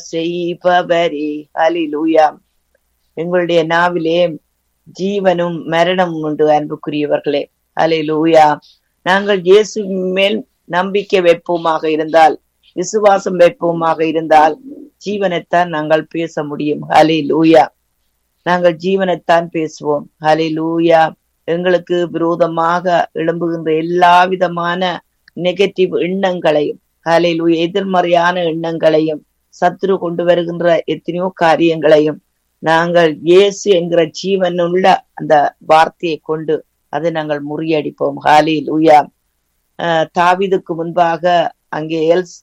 செய்பவரே ஹalleluya எங்களுடைய நாவிலே ஜீவனும் மரணமும் உண்டு அன்புக்குரியவர்களே ஹalleluya நாங்கள் இயேசு மேல் நம்பிக்கை வைப்போமாக இருந்தால் விசுவாசம் வைப்போமாக இருந்தால் ஜீவனைத்தான் நாங்கள் பேச முடியும் ஹலே லூயா நாங்கள் ஜீவனைத்தான் பேசுவோம் ஹலே லூயா எங்களுக்கு விரோதமாக எழும்புகின்ற எல்லா விதமான நெகட்டிவ் எண்ணங்களையும் ஹலே லூயா எதிர்மறையான எண்ணங்களையும் சத்துரு கொண்டு வருகின்ற எத்தனையோ காரியங்களையும் நாங்கள் இயேசு என்கிற ஜீவன் உள்ள அந்த வார்த்தையை கொண்டு அதை நாங்கள் முறியடிப்போம் ஹாலே லூயா தாவிதுக்கு முன்பாக அங்கே எல்ஸ்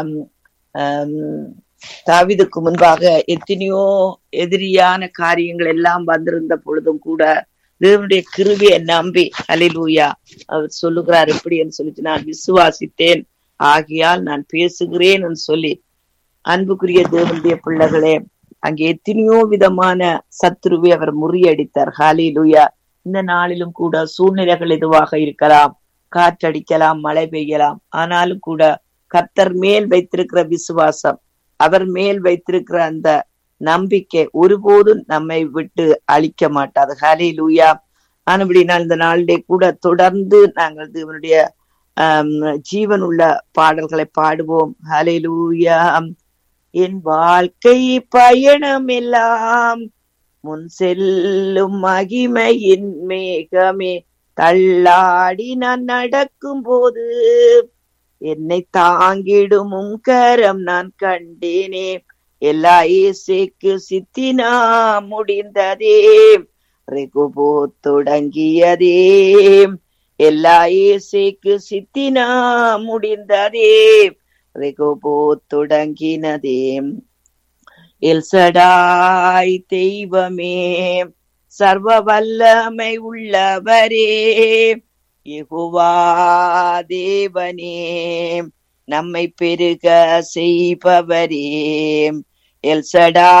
தாவிதுக்கு முன்பாக எத்தனையோ எதிரியான காரியங்கள் எல்லாம் வந்திருந்த பொழுதும் கூட தேவனுடைய கிருவியை நம்பி அலிலூயா அவர் சொல்லுகிறார் எப்படி என்று சொல்லிட்டு நான் விசுவாசித்தேன் ஆகையால் நான் பேசுகிறேன் சொல்லி அன்புக்குரிய தேவனுடைய பிள்ளைகளே அங்கே எத்தனையோ விதமான சத்ருவை அவர் முறியடித்தார் ஹாலிலுயா இந்த நாளிலும் கூட சூழ்நிலைகள் எதுவாக இருக்கலாம் காற்றடிக்கலாம் மழை பெய்யலாம் ஆனாலும் கூட கர்த்தர் மேல் வைத்திருக்கிற விசுவாசம் அவர் மேல் வைத்திருக்கிற அந்த நம்பிக்கை ஒருபோதும் நம்மை விட்டு அழிக்க மாட்டாது ஹலே லூயா ஆனபடினா இந்த நாளிலே கூட தொடர்ந்து நாங்கள் தேவனுடைய ஆஹ் ஜீவன் உள்ள பாடல்களை பாடுவோம் ஹலே லூயா என் வாழ்க்கை பயணம் எல்லாம் முன் செல்லும் மகிமையின் மேகமே தள்ளாடி நான் நடக்கும் போது என்னை தாங்கிடும் உம் கரம் நான் கண்டேனே எல்லா இசைக்கு சித்தினா முடிந்ததே ரெகுபோ தொடங்கியதே எல்லா இசைக்கு சித்தினா முடிந்ததே ரெகுபோ தொடங்கினதே எல்சடாய் தெய்வமே சர்வ வல்லமை உள்ளவரே யெகோவா தேவனே நம்மை பெருக செய்பவரே எல்சடா